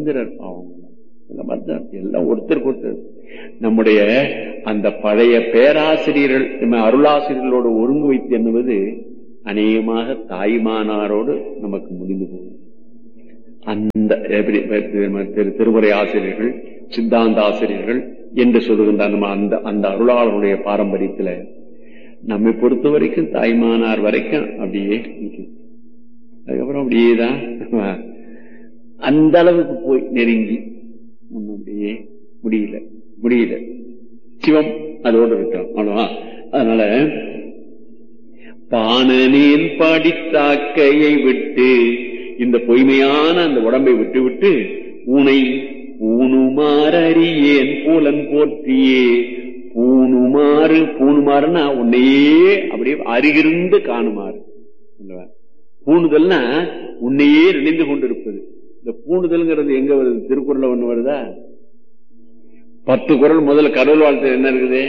இந்திரர் பாவம் இந்த மாதிரி தான் எல்லாம் ஒருத்தருக்கு ஒருத்தர் நம்முடைய அந்த பழைய பேராசிரியர்கள் நம்ம அருளாசிரியர்களோடு ஒருங்கு வைத்து எண்ணுவது அநேகமாக தாய்மானாரோடு நமக்கு முடிந்து போகும் அந்த எப்படி திரு- திருமுறை ஆசிரியர்கள் சித்தாந்த ஆசிரியர்கள் என்று சொல்லுகின்ற நம்ம அந்த அந்த அருளாளருடைய பாரம்பரியத்துல நம்மை பொறுத்த வரைக்கும் தாய்மானார் வரைக்கும் அப்படியே நிக்குது. அதுக்கப்புறம் அப்படியே தான் அந்த அளவுக்கு போய் நெருங்கி ஒண்ணும் அப்படியே முடியல முடியல சிவம் அதோடு இருக்கோம் அவ்வளவா அதனால பானனில் படித்தாக்கையை விட்டு இந்த பொய்மையான அந்த உடம்பை விட்டு விட்டு உனை பூணுமாறறியேன் பூலன் போற்றியே பூணுமாறு பூணுமாறுனா உன்னையே அப்படியே அருகிருந்து காணுமாறு அல்லவா? பூணுதல்னா உன்னையே நினைந்து கொண்டிருப்பது இந்த பூணுதல்ங்கிறது எங்க வருது திருக்குறள்ல ஒண்ணு வருதா பத்து குறள் முதல்ல கடவுள் வாழ்த்து என்ன இருக்குது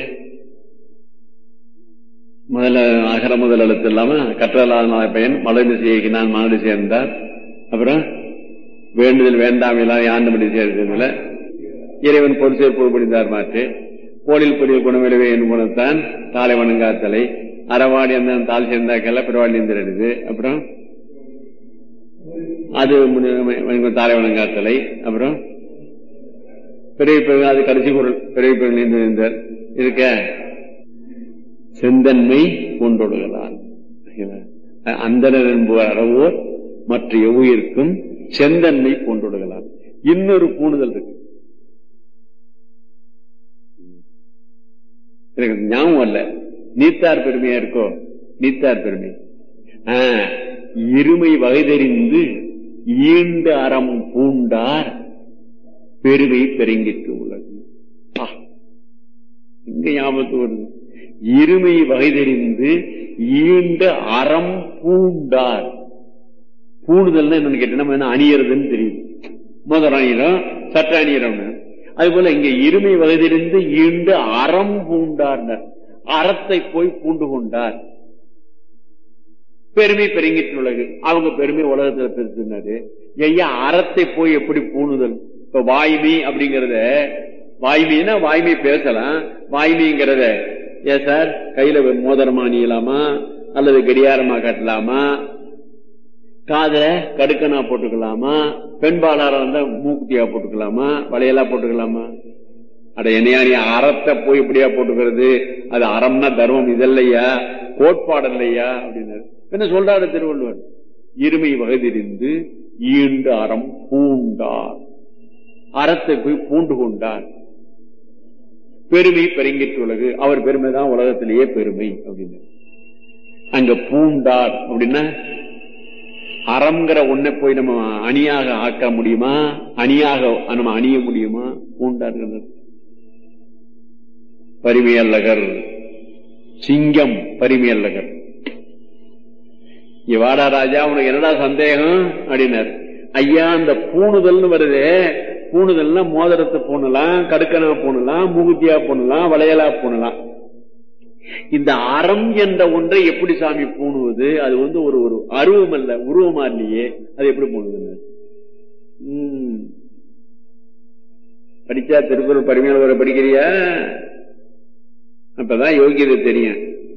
முதல்ல அகர முதல் எழுத்து இல்லாம கற்றலாத பையன் மலர்ந்து செய்கினான் மனது சேர்ந்தார் அப்புறம் வேண்டுதல் வேண்டாம் எல்லாம் யாண்டபடி சேர்ந்ததுல இறைவன் பொது சேர்ப்பு புரிந்தார் மாற்று போலில் புரிய குணவிலவே என் குணத்தான் தாலை வணங்காத்தலை அறவாடி அந்த தால் சேர்ந்தாக்கல்ல பிறவாடி நிந்திரடுது அப்புறம் அது முன்ன- தாலை வணங்காத்தலை அப்புறம் பெரிய பெரு அது கடைசி குரல் பெரிய பெரு இருக்க செந்தன்மை கொண்டொடுகளால் அந்தனர் என்பவர் அறவோர் மற்ற எவ்வுயிர்க்கும் செந்தன்மை கொண்டொடுகளால் இன்னொரு பூணுதல் இருக்கு எனக்கு ஞாபகம் அல்ல நீத்தார் பெருமையா இருக்கோ நீத்தார் பெருமை ஆ, இருமை வகை தெரிந்து ஈண்டு அறம் பூண்டார் பெருமை பெருங்கிட்டு உள்ளது ஆ, இங்க ஞாபகத்து வருது இருமை வகை தெரிந்து ஈண்ட அறம் பூண்டார் பூணுதல்னா என்னன்னு கேட்டா நம்ம என்ன அணியறதுன்னு தெரியுது முதல் அணியிடம் சட்ட அணியிடம்னு அது போல இங்க இருமை வகை தெரிந்து ஈண்ட அறம் பூண்டார் அறத்தை போய் பூண்டு கொண்டார் பெருமை பெருங்கிட்டு உலகு அவங்க பெருமை உலகத்துல பெருசுனது ஐயா அறத்தை போய் எப்படி பூணுதல் இப்ப வாய்மை அப்படிங்கறத வாய்மைன்னா வாய்மை பேசலாம் வாய்மைங்கிறத ஏ சார் கையில மோதிரமா அணியலாமா அல்லது கடியாரமா கட்டலாமா காதுல கடுக்கனா போட்டுக்கலாமா பெண்பாளாரா இருந்தா மூக்குத்தியா போட்டுக்கலாமா வளையலா போட்டுக்கலாமா அட என்னையா நீ அறத்தை போய் இப்படியா போட்டுக்கிறது அது அறம்னா தர்மம் இதல்லையா கோட்பாடு இல்லையா அப்படின்னாரு என்ன சொல்றாரு திருவள்ளுவர் இருமை வகை தெரிந்து ஈண்டு அறம் பூண்டார் அறத்தை போய் பூண்டு கொண்டார் பெருமை பெருங்கிட்டு உலகு அவர் பெருமை தான் உலகத்திலேயே பெருமை அப்படின்னு அங்க பூண்டார் அப்படின்னா அறம்ங்கிற ஒன்னை போய் நம்ம அணியாக ஆக்க முடியுமா அணியாக நம்ம அணிய முடியுமா பூண்டார் பரிமையல்லகர் சிங்கம் பரிமையல்லகர் இங்க வாடா ராஜா உனக்கு என்னடா சந்தேகம் அப்படின்னாரு ஐயா அந்த பூணுதல்னு வருதே பூணுதல்னா மோதிரத்தை பூணலாம் கடுக்கனா பூணலாம் மூகுத்தியா பூணலாம் வளையலா பூணலாம் இந்த அறம் என்ற ஒன்றை எப்படி சாமி பூணுவது அது வந்து ஒரு ஒரு அருவம் அல்ல உருவமா இல்லையே அது எப்படி பூணுவது உம் படிச்சா திருக்குறள் பரிமையாளர் வர படிக்கிறியா அப்பதான் யோகியதை தெரியும்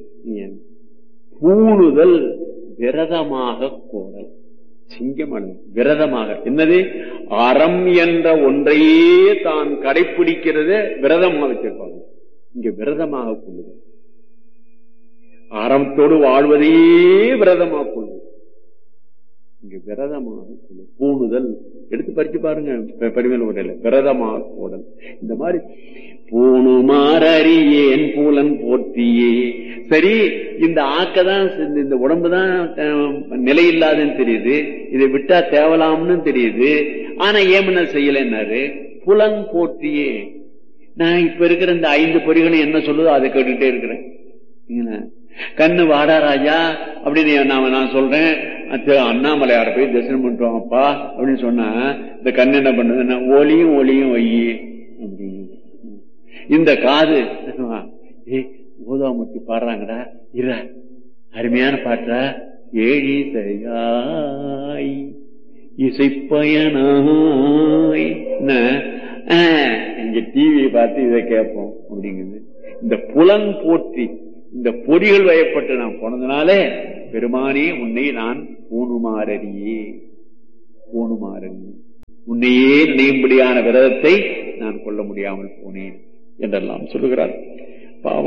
பூணுதல் விரதமாக கோடல் சிங்கமன் விரதமாக என்னது அறம் என்ற ஒன்றையே தான் கடைபிடிக்கிறத விரதமாக வச்சிருப்பாங்க இங்க விரதமாக கொள்ளுதல் அறத்தோடு வாழ்வதையே விரதமாக கொள்வது இங்க விரதமாக கொள்ளுதல் பூணுதல் எடுத்து பறிச்சு பாருங்க பரிமையில உடையில விரதமாக கோடல் இந்த மாதிரி பூணுமாறறியேன் பூலன் போற்றியே சரி இந்த ஆக்கதான் இந்த உடம்புதான் நிலையில்லாதுன்னு தெரியுது இதை விட்டா தேவலாம்னு தெரியுது ஆனா ஏமன செய்யலன்னாரு புலன் போற்றியே நான் இப்ப இருக்கிற இந்த ஐந்து பொறிகளும் என்ன சொல்லுதோ அதை கேட்டுட்டே இருக்கிறேன் கண்ணு வாடா ராஜா அப்படின்னு நான் நான் சொல்றேன் அண்ணாமலையார போய் தரிசனம் பண்ணிட்டோம் அப்பா அப்படின்னு சொன்னா இந்த கண்ணு என்ன பண்ணுதுன்னா ஒளியும் ஒளியும் ஒய்யி அப்படின்னு இந்த காது ஊதாமூர்த்தி பாடுறாங்கடா இர அருமையான பாட்டா ஏழி செய்யாய் இசைப்பயனாய் என்ன, ஆ, இங்க டிவியை பார்த்து இதை கேட்போம் அப்படிங்குது இந்த புலன் போற்றி இந்த பொறிகள் வயப்பட்டு நான் போனதுனாலே பெருமானே உன்னை நான் பூணுமாறியே பூணுமாறறியே உன்னையே நினையும்படியான விரதத்தை நான் கொள்ள முடியாமல் போனேன் என்றெல்லாம் சொல்லுகிறார் பாவம்